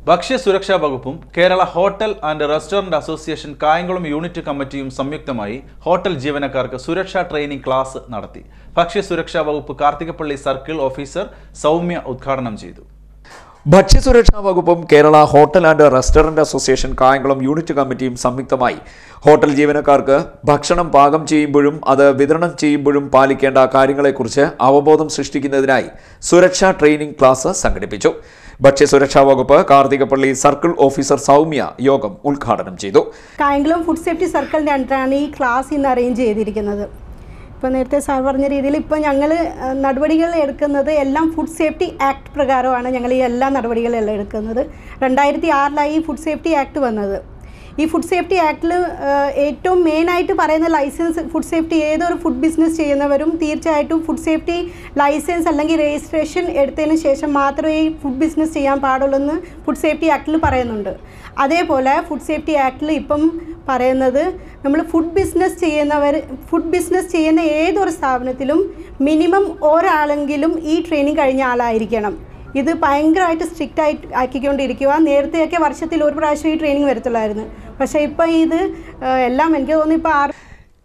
ഭക്ഷ്യസുരക്ഷാ വകുപ്പും Kerala hotel and restaurant association Kayamkulam unit കമ്മിറ്റിയും സംയുക്തമായി ഹോട്ടൽ ജീവനക്കാർക്ക് സുരക്ഷാ ട്രെയിനിംഗ് ക്ലാസ് നടത്തി ഭക്ഷ്യസുരക്ഷാ വകുപ്പ് കാർത്തികപ്പള്ളി സർക്കിൾ ഓഫീസർ സൗമ്യ ഉദ്ഘാടനം ചെയ്തു ഭക്ഷ്യസുരക്ഷാ വകുപ്പും Kerala hotel and restaurant association Kayamkulam unit കമ്മിറ്റിയും സംയുക്തമായി ഹോട്ടൽ ജീവനക്കാർക്ക് ഭക്ഷണം പാകം ചെയ്യുമ്പോഴും അത് വിതരണം ചെയ്യുമ്പോഴും പാലിക്കേണ്ട കാര്യങ്ങളെക്കുറിച്ച് അവബോധം സൃഷ്ടിക്കുന്നതിനായി സുരക്ഷാ ട്രെയിനിംഗ് ക്ലാസ് സംഘടിപ്പിച്ചു ഭക്ഷ്യസുരക്ഷാ വകുപ്പ് കാർത്തികപ്പള്ളി സർക്കിൾ ഓഫീസർ സൗമ്യ യോഗം ഉദ്ഘാടനം ചെയ്തു കായംകുളം ഫുഡ് സേഫ്റ്റി സർക്കിളിൻ്റെ അണ്ടറാണ് ഈ ക്ലാസ് ഇന്ന് അറേഞ്ച് ചെയ്തിരിക്കുന്നത് ഇപ്പോൾ നേരത്തെ സാർ പറഞ്ഞ രീതിയിൽ ഇപ്പോൾ ഞങ്ങൾ നടപടികൾ എടുക്കുന്നത് എല്ലാം ഫുഡ് സേഫ്റ്റി ആക്ട് പ്രകാരമാണ് ഞങ്ങൾ ഈ എല്ലാ നടപടികളെല്ലാം എടുക്കുന്നത് രണ്ടായിരത്തി ആറിലായി ഈ ഫുഡ് സേഫ്റ്റി ആക്ട് വന്നത് ഈ ഫുഡ് സേഫ്റ്റി ആക്ടിൽ ഏറ്റവും മെയിനായിട്ട് പറയുന്ന ലൈസൻസ് ഫുഡ് സേഫ്റ്റി ഏതൊരു ഫുഡ് ബിസിനസ് ചെയ്യുന്നവരും തീർച്ചയായിട്ടും ഫുഡ് സേഫ്റ്റി ലൈസൻസ് അല്ലെങ്കിൽ രജിസ്ട്രേഷൻ എടുത്തതിന് ശേഷം മാത്രമേ ഈ ഫുഡ് ബിസിനസ് ചെയ്യാൻ പാടുള്ളൂ എന്ന് ഫുഡ് സേഫ്റ്റി ആക്ടിൽ പറയുന്നുണ്ട് അതേപോലെ ഫുഡ് സേഫ്റ്റി ആക്ടിൽ ഇപ്പം പറയുന്നത് നമ്മൾ ഫുഡ് ബിസിനസ് ചെയ്യുന്നവർ ഫുഡ് ബിസിനസ് ചെയ്യുന്ന ഏതൊരു സ്ഥാപനത്തിലും മിനിമം ഒരാളെങ്കിലും ഈ ട്രെയിനിങ് കഴിഞ്ഞ ആളായിരിക്കണം ഇത് ഭയങ്കരമായിട്ട് സ്ട്രിക്റ്റ് ആയിട്ട് ആക്കിക്കൊണ്ടിരിക്കുക നേരത്തെയൊക്കെ വർഷത്തിൽ ഒരു പ്രാവശ്യം ഈ ട്രെയിനിങ് വരത്തുള്ളായിരുന്നു പക്ഷേ ഇപ്പോൾ ഇത് ആ, എല്ലാം എനിക്ക് തോന്നുന്നു ഇപ്പോൾ ആറ്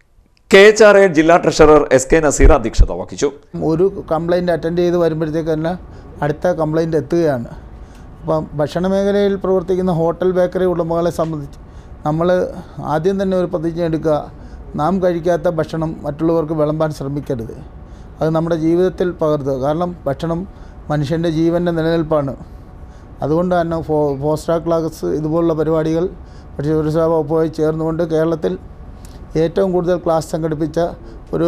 കെ എച്ച് ആർ എ ജില്ലാ ട്രഷറർ എസ് കെ നസീർ അധ്യക്ഷത വഹിച്ചു ഒരു കംപ്ലൈൻറ്റ് അറ്റൻഡ് ചെയ്ത് വരുമ്പോഴത്തേക്ക് തന്നെ അടുത്ത കംപ്ലൈൻറ്റ് എത്തുകയാണ് അപ്പം ഭക്ഷണ മേഖലയിൽ പ്രവർത്തിക്കുന്ന ഹോട്ടൽ ബേക്കറി ഉടമകളെ സംബന്ധിച്ച് നമ്മൾ ആദ്യം തന്നെ ഒരു പ്രതിജ്ഞ എടുക്കുക നാം കഴിക്കാത്ത ഭക്ഷണം മറ്റുള്ളവർക്ക് വിളമ്പാൻ ശ്രമിക്കരുത് അത് നമ്മുടെ ജീവിതത്തിൽ പകർത്തുക കാരണം ഭക്ഷണം മനുഷ്യൻ്റെ ജീവൻ്റെ നിലനിൽപ്പാണ് അതുകൊണ്ട് തന്നെ ഫോ ഫോസ്റ്റാ ക്ലാസ് ഇതുപോലുള്ള പരിപാടികൾ ഭക്ഷ്യസുരക്ഷാ വകുപ്പുമായി ചേർന്നുകൊണ്ട് കേരളത്തിൽ ഏറ്റവും കൂടുതൽ ക്ലാസ് സംഘടിപ്പിച്ച ഒരു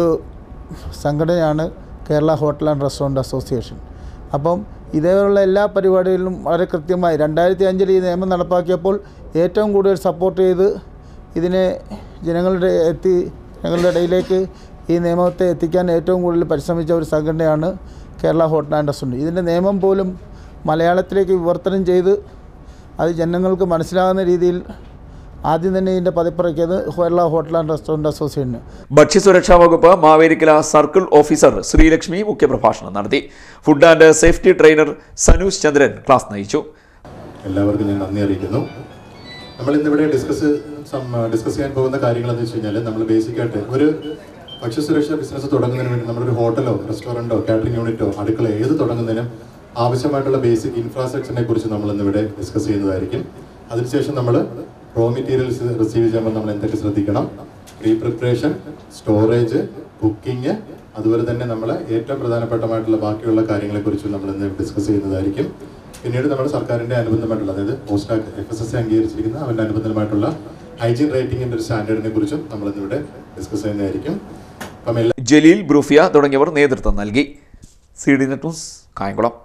സംഘടനയാണ് Kerala hotel and restaurant association അപ്പം ഇതേപോലുള്ള എല്ലാ പരിപാടികളിലും വളരെ കൃത്യമായി രണ്ടായിരത്തി അഞ്ചിൽ ഈ നിയമം നടപ്പാക്കിയപ്പോൾ ഏറ്റവും കൂടുതൽ സപ്പോർട്ട് ചെയ്ത് ഇതിനെ ജനങ്ങളുടെ എത്തി ജനങ്ങളുടെ ഇടയിലേക്ക് ഈ നിയമത്തെ എത്തിക്കാൻ ഏറ്റവും കൂടുതൽ പരിശ്രമിച്ച ഒരു സംഘടനയാണ് കേരള ഹോട്ടൽ ആൻഡ് റെസ്റ്റോറൻറ്റ് ഇതിൻ്റെ നിയമം പോലും മലയാളത്തിലേക്ക് വിവർത്തനം ചെയ്ത് അത് ജനങ്ങൾക്ക് മനസ്സിലാകുന്ന രീതിയിൽ ആദ്യം തന്നെ ഇതിൻ്റെ പതിപ്പിറക്കിയത് കേരള ഹോട്ടൽ ആൻഡ് റെസ്റ്റോറൻറ്റ് അസോസിയേഷന് ഭക്ഷ്യസുരക്ഷാ വകുപ്പ് മാവേലിക്കല സർക്കിൾ ഓഫീസർ ശ്രീലക്ഷ്മി മുഖ്യപ്രഭാഷണം നടത്തി food and safety trainer Sanoosh Chandran class നയിച്ചു എല്ലാവർക്കും ഞാൻ നന്ദി അറിയിക്കുന്നു നമ്മൾ ഇന്നിവിടെ ഡിസ്കസ് ഡിസ്കസ് ചെയ്യാൻ പോകുന്ന കാര്യങ്ങൾ എന്ന് വെച്ച് കഴിഞ്ഞാൽ നമ്മൾ ബേസിക്കായിട്ട് ഒരു ഭക്ഷ്യസുരക്ഷാ ബിസിനസ് തുടങ്ങുന്നതിന് വേണ്ടി നമ്മളൊരു ഹോട്ടലോ റെസ്റ്റോറൻറ്റോ കാറ്ററിംഗ് യൂണിറ്റോ അടുക്കള ഏത് തുടങ്ങുന്നതിനും ആവശ്യമായിട്ടുള്ള ബേസിക് ഇൻഫ്രാസ്ട്രക്ചറിനെ കുറിച്ച് നമ്മൾ ഇന്നിവിടെ ഡിസ്കസ് ചെയ്യുന്നതായിരിക്കും അതിനുശേഷം നമ്മൾ റോ മെറ്റീരിയൽസ് റിസീവ് ചെയ്യുമ്പോൾ നമ്മൾ എന്തൊക്കെ ശ്രദ്ധിക്കണം പ്രീ പ്രിപ്പറേഷൻ സ്റ്റോറേജ് കുക്കിംഗ് അതുപോലെ തന്നെ നമ്മൾ ഏറ്റവും പ്രധാനപ്പെട്ടമായിട്ടുള്ള ബാക്കിയുള്ള കാര്യങ്ങളെക്കുറിച്ചും നമ്മൾ ഇന്ന് ഡിസ്കസ് ചെയ്യുന്നതായിരിക്കും പിന്നീട് നമ്മൾ സർക്കാരിന്റെ അനുബന്ധമായിട്ടുള്ള അതായത് പോസ്റ്റാക് എഫ് എസ് എസ് അംഗീകരിച്ചിരിക്കുന്ന അവന്റെ അനുബന്ധമായിട്ടുള്ള ഹൈജീൻ റേറ്റിംഗിന്റെ ഒരു സ്റ്റാൻഡേർഡിനെ കുറിച്ചും നമ്മൾ ഇന്നിവിടെ ഡിസ്കസ് ചെയ്യുന്നതായിരിക്കും അപ്പം എല്ലാ ജലീൽ ബ്രൂഫിയ തുടങ്ങിയവർ നേതൃത്വം നൽകി C D net news Kayamkulam